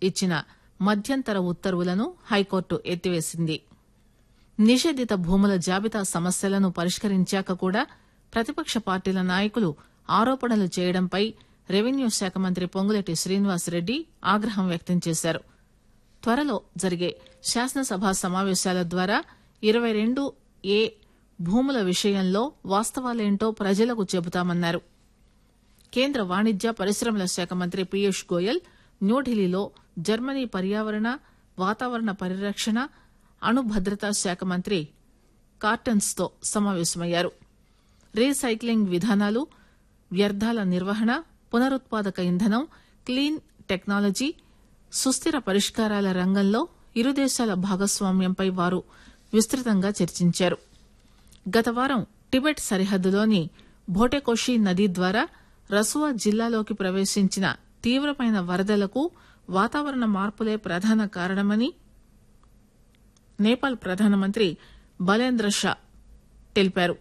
ఇచ్చిన మధ్యంతర ఉత్తర్వులను హైకోర్టు ఎత్తివేసింది నిషేధిత భూముల జాబితా సమస్యలను పరిష్కరించాక కూడా ప్రతిపక్ష పార్టీల నాయకులు ఆరోపణలు చేయడంపై రెవెన్యూ శాఖ మంత్రి పొంగులేటి శ్రీనివాసరెడ్డి ఆగ్రహం వ్యక్తం చేశారు త్వరలో జరిగే శాసనసభ సమావేశాల ద్వారా ఇరవై రెండు ఏ భూముల విషయంలో వాస్తవాలేంటో ప్రజలకు చెబుతామన్నారు కేంద్ర వాణిజ్య పరిశ్రమల శాఖ మంత్రి పీయూష్ గోయల్ న్యూఢిల్లీలో జర్మనీ పర్యావరణ వాతావరణ పరిరక్షణ అణు భద్రతా శాఖ మంత్రి కార్టన్స్ తో సమావేశమయ్యారు రీసైక్లింగ్ విధానాలు వ్యర్థాల నిర్వహణ పునరుత్పాదక ఇంధనం క్లీన్ టెక్నాలజీ సుస్థిర పరిష్కారాల రంగంలో ఇరు దేశాల భాగస్వామ్యంపై వారు విస్తృతంగా చర్చించారు గత వారం టిబెట్ సరిహద్దులోని భోటెకోషి నదీ ద్వారా రసువా జిల్లాలోకి ప్రవేశించిన తీవ్రమైన వరదలకు వాతావరణ మార్పులే ప్రధాన కారణమని నేపాల్ ప్రధానమంత్రి బలేంద్ర షా తెలిపారు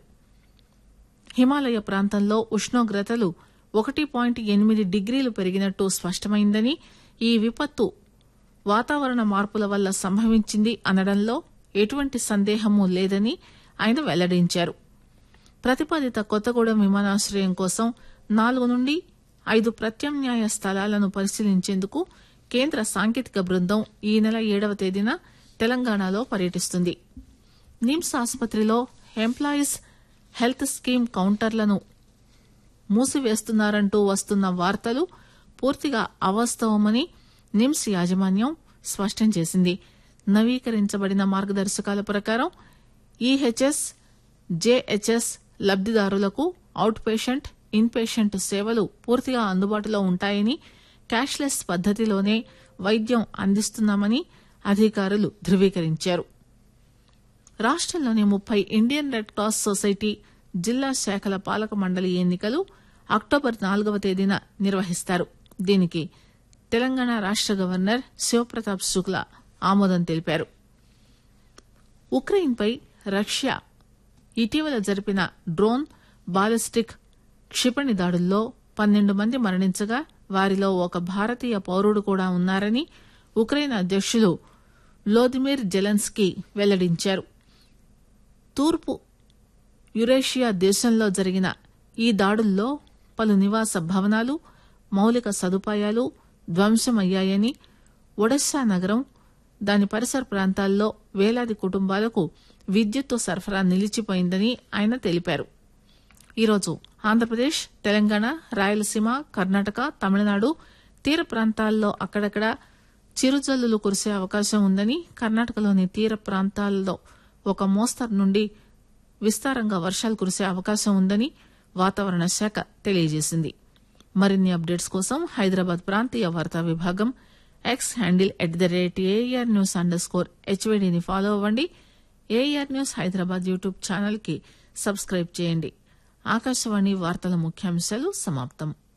హిమాలయ ప్రాంతంలో ఉష్ణోగ్రతలు ఒకటి పాయింట్ ఎనిమిది డిగ్రీలు పెరిగినట్టు స్పష్టమైందని ఈ విపత్తు వాతావరణ మార్పుల వల్ల సంభవించింది అనడంలో ఎటువంటి సందేహమూ లేదని ఆయన వెల్లడించారు ప్రతిపాదిత కొత్తగూడెం విమానాశ్రయం కోసం నాలుగు నుండి ఐదు ప్రత్యామ్నాయ స్థలాలను పరిశీలించేందుకు కేంద్ర సాంకేతిక బృందం ఈ నెల ఏడవ తేదీన తెలంగాణలో పర్యటిస్తుంది నిమ్స్ ఆసుపత్రిలో ఎంప్లాయీస్ హెల్త్ స్కీమ్ కౌంటర్లను మూసివేస్తున్నారంటూ వస్తున్న వార్తలు పూర్తిగా అవాస్తవమని నిమ్స్ యాజమాన్యం స్పష్టం చేసింది నవీకరించబడిన మార్గదర్శకాల ప్రకారం ఈహెచ్ఎస్ జేహెచ్ఎస్ లబ్దిదారులకు అవుట్ పేషెంట్ ఇన్ పేషెంట్ సేవలు పూర్తిగా అందుబాటులో ఉంటాయని క్యాష్లెస్ పద్దతిలోనే వైద్యం అందిస్తున్నామని అధికారులు ధృవీకరించారు రాష్టంలోని ముప్పై ఇండియన్ రెడ్ క్రాస్ సొసైటీ జిల్లా శాఖల పాలక మండలి ఎన్నికలు అక్టోబర్ నాలుగవ తేదీన నిర్వహిస్తారు దీనికి తెలంగాణ రాష్ట గవర్నర్ శివప్రతాప్ శుక్లా ఆమోదం తెలిపారు ఉక్రెయిన్పై రష్యా ఇటీవల జరిపిన డ్రోన్ బాలిస్టిక్ క్షిపణి దాడుల్లో పన్నెండు మంది మరణించగా వారిలో ఒక భారతీయ పౌరుడు కూడా ఉన్నారని ఉక్రెయిన్ అధ్యకులు వ్లోదిమిర్ జెలెన్స్కీ వెల్లడించారు తూర్పు యురేషియా దేశంలో జరిగిన ఈ దాడుల్లో పలు నివాస భవనాలు మౌలిక సదుపాయాలు ధ్వంసమయ్యాయని ఒడెస్సా నగరం దాని పరిసర ప్రాంతాల్లో వేలాది కుటుంబాలకు విద్యుత్తు సరఫరా నిలిచిపోయిందని ఆయన తెలిపారు ఈరోజు ఆంధ్రప్రదేశ్ తెలంగాణ రాయలసీమ కర్ణాటక తమిళనాడు తీర ప్రాంతాల్లో అక్కడక్కడ చిరుజల్లులు కురిసే అవకాశం ఉందని కర్ణాటకలోని తీర ప్రాంతాల్లో ఒక మోస్తరు నుండి విస్తారంగా వర్షాలు కురిసే అవకాశం ఉందని వాతావరణ శాఖ తెలియజేసింది మరిన్ని అప్డేట్స్ కోసం హైదరాబాద్ ప్రాంతీయ వార్తా విభాగం X handle at the rate AR news underscore స్కోర్ హెచ్వీడీని ఫాలో అవ్వండి AR news Hyderabad YouTube channel కి సబ్స్క్రైబ్ చేయండి ఆకాశవాణి వార్తల ముఖ్యాంశాలు సమాప్తం